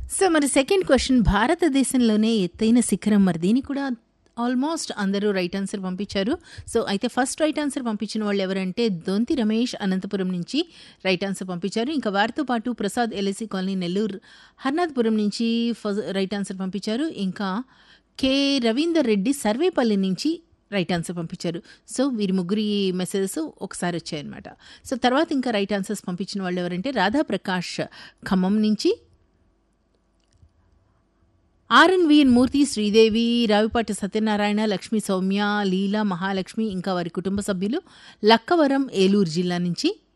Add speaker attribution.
Speaker 1: so మరి second question భారతదేశంలోనే ఎత్తైన శిఖరం మరి దీనికి కూడా ఆల్మోస్ట్ అందరూ రైట్ ఆన్సర్ పంపించారు సో అయితే ఫస్ట్ రైట్ ఆన్సర్ పంపించిన వాళ్ళు ఎవరంటే దొంతి రమేష్ అనంతపురం నుంచి రైట్ ఆన్సర్ పంపించారు ఇంకా వారితో పాటు ప్రసాద్ ఎల్ఐసి కాలనీ నెల్లూరు హర్నాథ్పురం నుంచి ఫస్ట్ రైట్ ఆన్సర్ పంపించారు ఇంకా కె రవీందర్ రెడ్డి సర్వేపల్లి నుంచి రైట్ ఆన్సర్ పంపించారు సో వీరి ముగ్గురి మెసేజెస్ ఒకసారి వచ్చాయన్నమాట సో తర్వాత ఇంకా రైట్ ఆన్సర్స్ పంపించిన వాళ్ళు ఎవరంటే రాధాప్రకాష్ ఖమ్మం నుంచి ఆర్ఎన్విఎన్ మూర్తి శ్రీదేవి రావిపాటి సత్యనారాయణ లక్ష్మీ సౌమ్య లీలా మహాలక్ష్మి ఇంకా వారి కుటుంబ సభ్యులు లక్కవరం ఏలూరు జిల్లా నుంచి